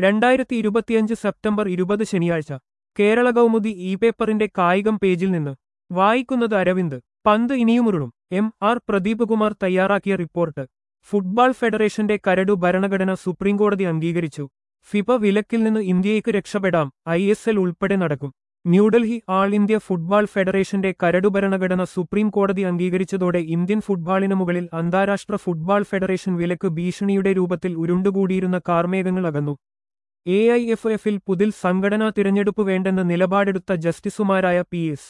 രണ്ടായിരത്തി ഇരുപത്തിയഞ്ച് സെപ്റ്റംബർ ഇരുപത് ശനിയാഴ്ച കേരള കൗമുദി ഇ പേപ്പറിന്റെ കായികം പേജിൽ നിന്ന് വായിക്കുന്നത് അരവിന്ദ് പന്ത് ഇനിയുമുരുളും എം ആർ പ്രദീപ് കുമാർ തയ്യാറാക്കിയ റിപ്പോർട്ട് ഫുട്ബോൾ ഫെഡറേഷന്റെ കരടു ഭരണഘടന സുപ്രീംകോടതി അംഗീകരിച്ചു ഫിഫ വിലക്കിൽ നിന്ന് ഇന്ത്യയ്ക്ക് രക്ഷപ്പെടാം ഐ എസ് എൽ ഉൾപ്പെടെ നടക്കും ന്യൂഡൽഹി ആൾ ഇന്ത്യ ഫുട്ബോൾ ഫെഡറേഷന്റെ കരടു ഭരണഘടന സുപ്രീം കോടതി അംഗീകരിച്ചതോടെ ഇന്ത്യൻ ഫുട്ബോളിന് മുകളിൽ അന്താരാഷ്ട്ര ഫുട്ബോൾ ഫെഡറേഷൻ വിലക്ക് ഭീഷണിയുടെ രൂപത്തിൽ ഉരുണ്ടുകൂടിയിരുന്ന കാർമേഘങ്ങൾ അകന്നു എ ഐ എഫ് എഫിൽ പുതിൽ സംഘടനാ തിരഞ്ഞെടുപ്പ് വേണ്ടെന്ന നിലപാടെടുത്ത ജസ്റ്റിസുമാരായ പി എസ്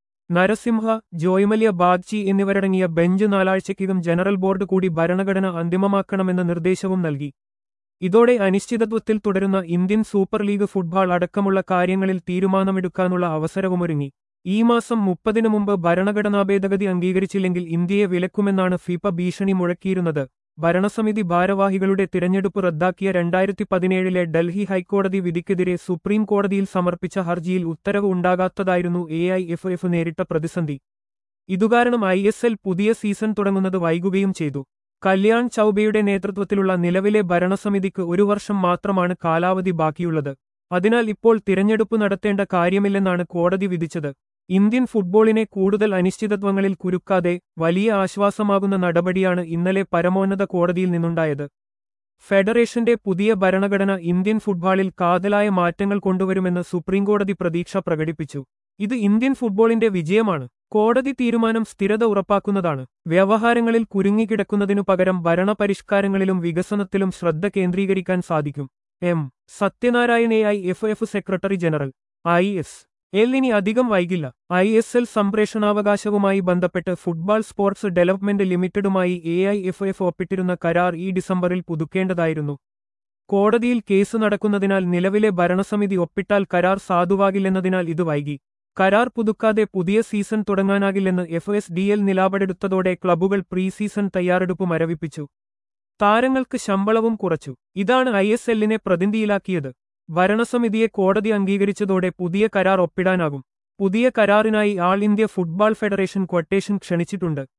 നരസിംഹ ജോയ്മല്യ ബാഗ്ചി എന്നിവരടങ്ങിയ ബെഞ്ച് നാലാഴ്ചയ്ക്കകം ജനറൽ ബോർഡ് കൂടി ഭരണഘടന അന്തിമമാക്കണമെന്ന നിർദ്ദേശവും നൽകി ഇതോടെ അനിശ്ചിതത്വത്തിൽ തുടരുന്ന ഇന്ത്യൻ സൂപ്പർ ലീഗ് ഫുട്ബോൾ അടക്കമുള്ള കാര്യങ്ങളിൽ തീരുമാനമെടുക്കാനുള്ള അവസരവുമൊരുങ്ങി ഈ മാസം മുപ്പതിനു മുമ്പ് ഭരണഘടനാ ഭേദഗതി അംഗീകരിച്ചില്ലെങ്കിൽ ഇന്ത്യയെ വിലക്കുമെന്നാണ് ഫിഫ ഭീഷണി മുഴക്കിയിരുന്നത് ഭരണസമിതി ഭാരവാഹികളുടെ തിരഞ്ഞെടുപ്പ് റദ്ദാക്കിയ രണ്ടായിരത്തി പതിനേഴിലെ ഡൽഹി ഹൈക്കോടതി വിധിക്കെതിരെ സുപ്രീം കോടതിയിൽ സമർപ്പിച്ച ഹർജിയിൽ ഉത്തരവ് ഉണ്ടാകാത്തതായിരുന്നു എ ഐ എഫ് എഫ് നേരിട്ട പ്രതിസന്ധി ഇതുകാരണം ഐ എസ് എൽ പുതിയ സീസൺ തുടങ്ങുന്നത് വൈകുകയും ചെയ്തു കല്യാൺ ചൌബയുടെ നേതൃത്വത്തിലുള്ള നിലവിലെ ഭരണസമിതിക്ക് ഒരു വർഷം മാത്രമാണ് കാലാവധി ബാക്കിയുള്ളത് അതിനാൽ ഇപ്പോൾ തിരഞ്ഞെടുപ്പ് നടത്തേണ്ട കാര്യമില്ലെന്നാണ് കോടതി വിധിച്ചത് ഇന്ത്യൻ ഫുട്ബോളിനെ കൂടുതൽ അനിശ്ചിതത്വങ്ങളിൽ കുരുക്കാതെ വലിയ ആശ്വാസമാകുന്ന നടപടിയാണ് ഇന്നലെ പരമോന്നത കോടതിയിൽ നിന്നുണ്ടായത് ഫെഡറേഷന്റെ പുതിയ ഭരണഘടന ഇന്ത്യൻ ഫുട്ബോളിൽ കാതലായ മാറ്റങ്ങൾ കൊണ്ടുവരുമെന്ന് സുപ്രീംകോടതി പ്രതീക്ഷ പ്രകടിപ്പിച്ചു ഇത് ഇന്ത്യൻ ഫുട്ബോളിന്റെ വിജയമാണ് കോടതി തീരുമാനം സ്ഥിരത ഉറപ്പാക്കുന്നതാണ് വ്യവഹാരങ്ങളിൽ കുരുങ്ങിക്കിടക്കുന്നതിനു പകരം ഭരണപരിഷ്കാരങ്ങളിലും വികസനത്തിലും ശ്രദ്ധ കേന്ദ്രീകരിക്കാൻ സാധിക്കും എം സത്യനാരായണയായി F F secretary general I S L ഇനി അധികം വൈകില്ല ഐ എസ് എൽ സംപ്രേഷണാവകാശവുമായി ബന്ധപ്പെട്ട് ഫുട്ബോൾ സ്പോർട്സ് ഡെവലപ്മെന്റ് ലിമിറ്റഡുമായി എ ഐ എഫ് എഫ് ഒപ്പിട്ടിരുന്ന കരാർ ഈ ഡിസംബറിൽ പുതുക്കേണ്ടതായിരുന്നു കോടതിയിൽ കേസ് നടക്കുന്നതിനാൽ നിലവിലെ ഭരണസമിതി ഒപ്പിട്ടാൽ കരാർ സാധുവാകില്ലെന്നതിനാൽ ഇത് വൈകി കരാർ പുതുക്കാതെ പുതിയ സീസൺ തുടങ്ങാനാകില്ലെന്ന് എഫ് എസ് ഡി എൽ നിലപാടെടുത്തതോടെ ക്ലബ്ബുകൾ പ്രീ സീസൺ തയ്യാറെടുപ്പ് മരവിപ്പിച്ചു താരങ്ങൾക്ക് ശമ്പളവും കുറച്ചു ഇതാണ് ഐ എസ് എല്ലിനെ പ്രതിനിധിയിലാക്കിയത് ഭരണസമിതിയെ കോടതി അംഗീകരിച്ചതോടെ പുതിയ കരാർ ഒപ്പിടാനാകും പുതിയ കരാറിനായി all India football federation quotation ക്ഷണിച്ചിട്ടുണ്ട്